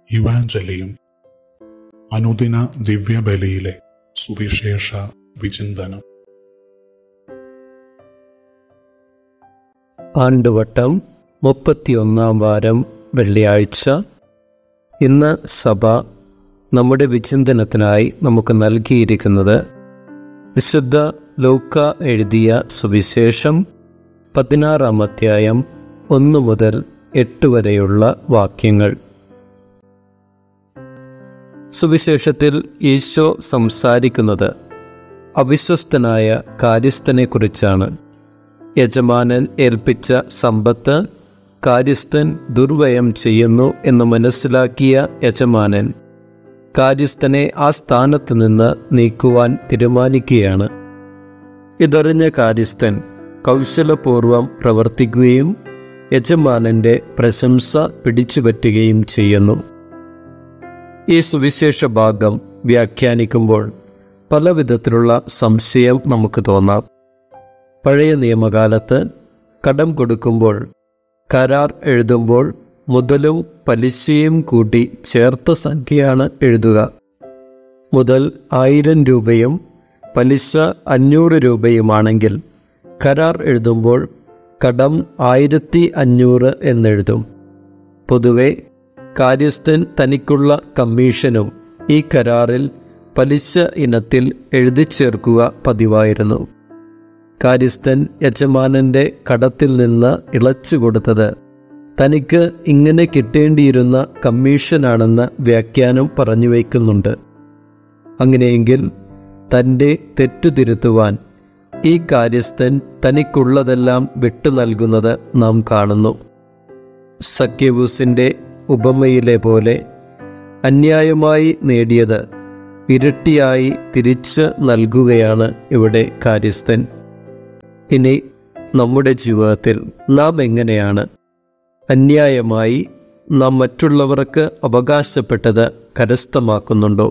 ഇവാഞ്ചലിയും അനുദിന ദിവ്യബലിയിലെ സുവിശേഷ വിചിന്തനം ആണ്ടുവട്ടം മുപ്പത്തിയൊന്നാം വാരം വെള്ളിയാഴ്ച ഇന്ന് സഭ നമ്മുടെ വിചിന്തനത്തിനായി നമുക്ക് നൽകിയിരിക്കുന്നത് വിശുദ്ധ ലൂക്ക എഴുതിയ സുവിശേഷം പതിനാറാം അധ്യായം ഒന്ന് മുതൽ എട്ട് വരെയുള്ള വാക്യങ്ങൾ സുവിശേഷത്തിൽ ഈശോ സംസാരിക്കുന്നത് അവിശ്വസ്തനായ കാര്യസ്ഥനെക്കുറിച്ചാണ് യജമാനൻ ഏൽപ്പിച്ച സമ്പത്ത് കാര്യസ്ഥൻ ദുർവ്യയം ചെയ്യുന്നു എന്ന് മനസ്സിലാക്കിയ യജമാനൻ കാര്യസ്ഥനെ ആ സ്ഥാനത്ത് നിന്ന് നീക്കുവാൻ തീരുമാനിക്കുകയാണ് ഇതറിഞ്ഞ കാര്യസ്ഥൻ കൗശലപൂർവം പ്രവർത്തിക്കുകയും യജമാനൻ്റെ പ്രശംസ പിടിച്ചുപറ്റുകയും ചെയ്യുന്നു ഈ സുവിശേഷ ഭാഗം വ്യാഖ്യാനിക്കുമ്പോൾ പല വിധത്തിലുള്ള സംശയം നമുക്ക് തോന്നാം പഴയ നിയമകാലത്ത് കടം കൊടുക്കുമ്പോൾ കരാർ എഴുതുമ്പോൾ മുതലും പലിശയും കൂട്ടി ചേർത്ത സംഖ്യയാണ് എഴുതുക മുതൽ ആയിരം രൂപയും പലിശ അഞ്ഞൂറ് രൂപയുമാണെങ്കിൽ കരാർ എഴുതുമ്പോൾ കടം ആയിരത്തി അഞ്ഞൂറ് എന്നെഴുതും പൊതുവെ കാര്യസ്ഥൻ തനിക്കുള്ള കമ്മീഷനും ഈ കരാറിൽ പലിശ ഇനത്തിൽ എഴുതി ചേർക്കുക പതിവായിരുന്നു കാര്യസ്ഥൻ യജമാനന്റെ കടത്തിൽ നിന്ന് ഇളച്ചു കൊടുത്തത് തനിക്ക് ഇങ്ങനെ കിട്ടേണ്ടിയിരുന്ന കമ്മീഷനാണെന്ന് വ്യാഖ്യാനം പറഞ്ഞു വയ്ക്കുന്നുണ്ട് അങ്ങനെയെങ്കിൽ തൻ്റെ തെറ്റു തിരുത്തുവാൻ ഈ കാര്യസ്ഥൻ തനിക്കുള്ളതെല്ലാം വിട്ടു നൽകുന്നത് നാം കാണുന്നു സഖ്യവൂസിൻ്റെ ഉപമയിലെ പോലെ അന്യായമായി നേടിയത് ഇരട്ടിയായി തിരിച്ച് നൽകുകയാണ് ഇവിടെ കാര്യസ്ഥൻ ഇനി നമ്മുടെ ജീവിതത്തിൽ നാം എങ്ങനെയാണ് അന്യായമായി നാം മറ്റുള്ളവർക്ക് അവകാശപ്പെട്ടത് കരസ്ഥമാക്കുന്നുണ്ടോ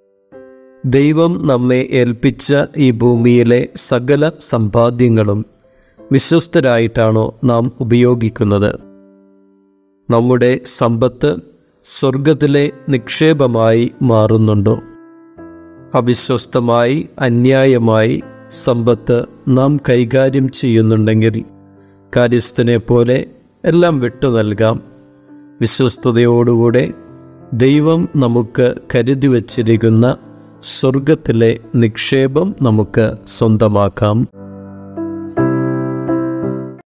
ദൈവം നമ്മെ ഏൽപ്പിച്ച ഈ ഭൂമിയിലെ സകല സമ്പാദ്യങ്ങളും വിശ്വസ്തരായിട്ടാണോ നാം ഉപയോഗിക്കുന്നത് നമ്മുടെ സമ്പത്ത് സ്വർഗത്തിലെ നിക്ഷേപമായി മാറുന്നുണ്ടോ അവിശ്വസ്തമായി അന്യായമായി സമ്പത്ത് നാം കൈകാര്യം ചെയ്യുന്നുണ്ടെങ്കിൽ കാര്യസ്ഥനെ പോലെ എല്ലാം വിട്ടു നൽകാം വിശ്വസ്തയോടുകൂടെ ദൈവം നമുക്ക് കരുതി വച്ചിരിക്കുന്ന സ്വർഗത്തിലെ നിക്ഷേപം നമുക്ക് സ്വന്തമാക്കാം